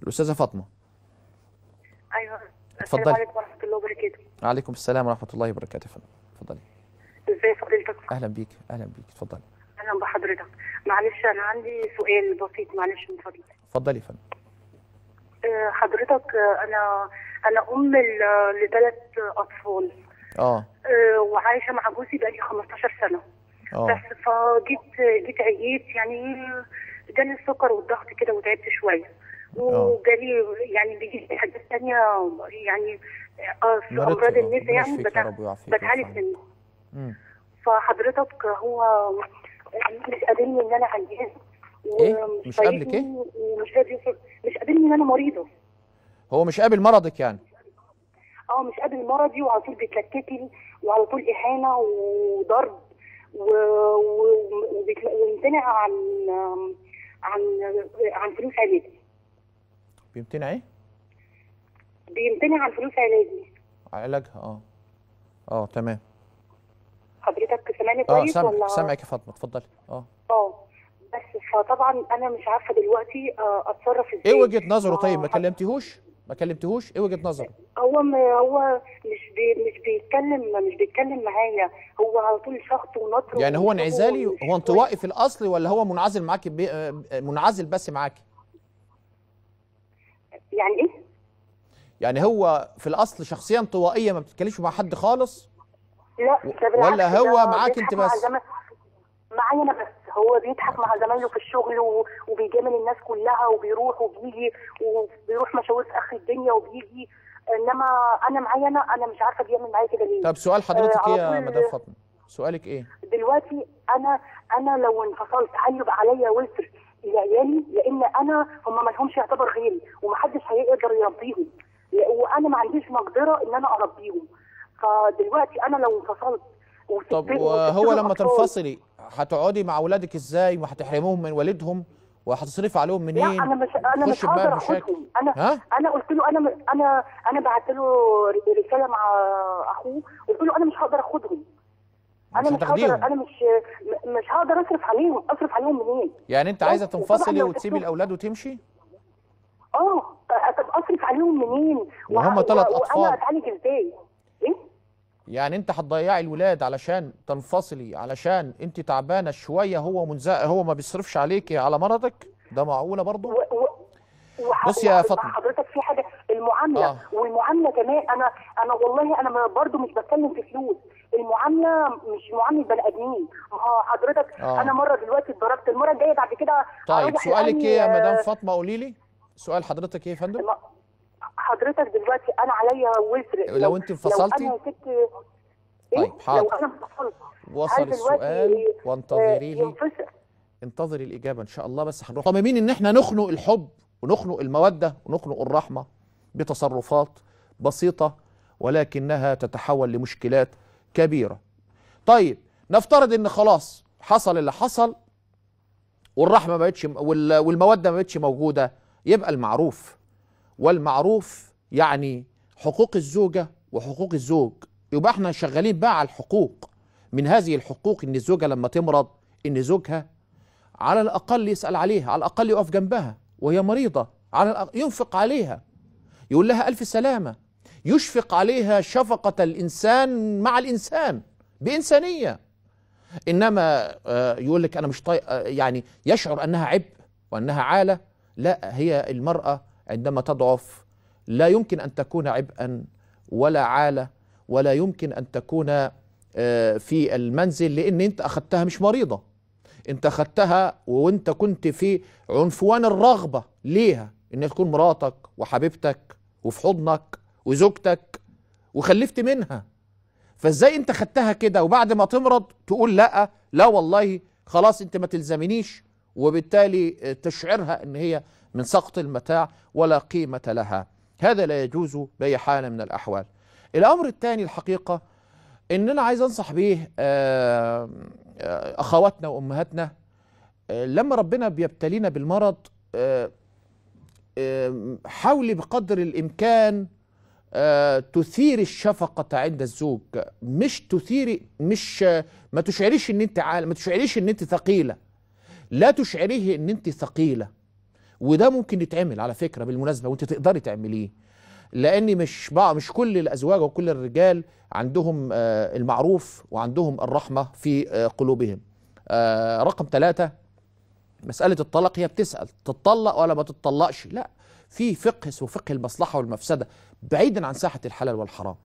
الاستاذه فاطمه ايوه اتفضلي. السلام عليكم ورحمه الله وبركاته عليكم السلام ورحمه الله وبركاته يا فندم اتفضلي ازي فضيلتك اهلا بيك اهلا بيك اتفضلي اهلا بحضرتك معلش انا عندي سؤال بسيط معلش من فضلك اتفضلي يا فندم آه، حضرتك آه، انا انا ام ل- لثلاث اطفال اه آه، وعايشه مع جوزي بقالي 15 سنه اه بس فجيت جيت عييت يعني جالي السكر والضغط كده وتعبت شويه وجالي يعني بيجي لي حاجات تانية يعني آه، في مرضت، امراض آه، النساء يعني يشفيك يا بتاع- رب ويعافيك بتعالج ويرحمك. منه مم. فحضرتك هو مش قابلني ان انا عيان إيه؟ ومش مش قابلك طايقني إيه؟ ومش راضي يوصل مش قابلني ان انا مريضه هو مش قابل مرضك يعني اه مش قابل مرضي وعلى طول بيتلككني وعلى طول اهانه وضرب و... و... وبيتل- ويمتنع عن عن عن فلوس علاجي بيمتنع ايه بيمتنع عن فلوس علاجي علاجها اه اه تمام حضرتك سامعني اه كويس سامع ولا سامعك يا فاطمه اتفضلي اه اه بس فطبعا انا مش عارفه دلوقتي آه، اتصرف ازاي ايه وجهه نظره ما- طيب ما كلمتيهوش ما كلمتيهوش ايه وجهه نظره هو م... هو مش بي... مش بيتكلم مش بيتكلم معايا هو على طول شخط ونطر يعني هو وشغل انعزالي ومش هو انطوائي في الاصل ولا هو منعزل معاكي بي... آه، منعزل بس معاكي يعني ايه؟ يعني هو في الاصل شخصيه انطوائيه ما بتتكلمش مع حد خالص لا و- ده بالعكس، ولا هو ده معاك بيضحك انت مع بس؟ زما- معايا انا بس هو بيضحك مع زمايله في الشغل و... وبيجامل الناس كلها وبيروح وبيجي وبيروح مشاوير في اخر الدنيا وبيجي انما انا معايا انا انا مش عارفه بيعمل معايا كده ليه طب سؤال حضرتك آه، ايه على يا طول- مدام فاطمه سؤالك ايه دلوقتي انا انا لو انفصلت هل يبقى عليا وزر لعيالي لان انا هم ما لهمش يعتبر غيري ومحدش هيقدر يربيهم لا- وانا ما عنديش مقدره ان انا اربيهم فدلوقتي انا لو انفصلت وسبت- طب وسبت وهو لهم لما أطفال، تنفصلي هتقعدي مع اولادك ازاي وهتحرموهم من والدهم وهتصرفي عليهم لا منين انا مش انا مش خش بقى هقدر مشاكل. اخدهم انا ها انا قلت له انا م- انا انا بعت له ر- رساله مع اخوه قلت له انا مش هقدر اخدهم مش انا مش هتاخديهم. هقدر انا مش م- مش هقدر اصرف عليهم اصرف عليهم منين يعني انت عايزه وطبعاً تنفصلي لو وتسيبي سبتهم- الاولاد وتمشي اه طب اصرف عليهم منين وهم وه- تلات و- أطفال. وانا اتعالج ازاي ايه يعني انت هتضيعي الولاد علشان تنفصلي علشان انت تعبانه شويه هو منزع هو ما بيصرفش عليكي على مرضك ده معقوله برضه و... و... وح- بص يا وح- فاطمة. حضرتك في حاجه المعامله آه. والمعامله كمان انا انا والله انا برضه مش بتكلم في فلوس المعامله مش معامله بني ادمين ما هو حضرتك آه. انا مره دلوقتي اتضربت المره الجايه بعد كده طيب هروح سؤالك لأي- ايه يا مدام آه، فاطمه قولي لي سؤال حضرتك ايه يا فندم ما- حضرتك دلوقتي انا عليا وزر لو أنت انفصلتي؟ لو انا ست إيه؟ طيب، حاضر. لو انا انفصلت وصل هل دلوقتي السؤال آه، وانتظري لي ينفصل انتظري الإجابة إن شاء الله بس هنروح صممين إن إحنا نخنق الحب ونخنق المودة ونخنق الرحمة بتصرفات بسيطة ولكنها تتحول لمشكلات كبيرة طيب نفترض إن خلاص حصل اللي حصل والرحمة ما بقتش وال- والمودة ما بقتش موجودة يبقى المعروف والمعروف يعني حقوق الزوجة وحقوق الزوج يبقى احنا شغالين بقى على الحقوق من هذه الحقوق ان الزوجة لما تمرض ان زوجها على الأقل يسأل عليها على الأقل يقف جنبها وهي مريضة على الأقل ينفق عليها يقول لها ألف سلامة يشفق عليها شفقة الإنسان مع الإنسان بإنسانية إنما آه، يقول لك أنا مش طايق آه، يعني يشعر أنها عبء وأنها عالة لا هي المرأة عندما تضعف لا يمكن أن تكون عبئا ولا عالة ولا يمكن أن تكون آه، في المنزل لأن أنت أخذتها مش مريضة انت خدتها وانت كنت في عنفوان الرغبة ليها ان تكون مراتك وحبيبتك وفي حضنك وزوجتك وخلفت منها فازاي انت خدتها كده وبعد ما تمرض تقول لا لا والله خلاص انت ما تلزمنيش وبالتالي تشعرها ان هي من سقط المتاع ولا قيمة لها هذا لا يجوز بأي حال من الأحوال الأمر الثاني الحقيقة ان انا عايز انصح بيه آه، آه، اخواتنا وامهاتنا آه، لما ربنا بيبتلينا بالمرض آه، آه، حاولي بقدر الامكان آه، تثير الشفقة عند الزوج مش تثيري مش آه، ما تشعريش ان انت عال ما تشعريش ان انت ثقيلة لا تشعريه ان انت ثقيلة وده ممكن يتعمل على فكره بالمناسبه وانت تقدري تعمليه لان مش بقى مش كل الازواج وكل الرجال عندهم آه، المعروف وعندهم الرحمه في آه، قلوبهم آه، رقم ثلاثة مسألة الطلاق هي بتسأل تطلق ولا ما تطلقش لا في فقه اسمه فقه المصلحة والمفسدة بعيدا عن ساحة الحلال والحرام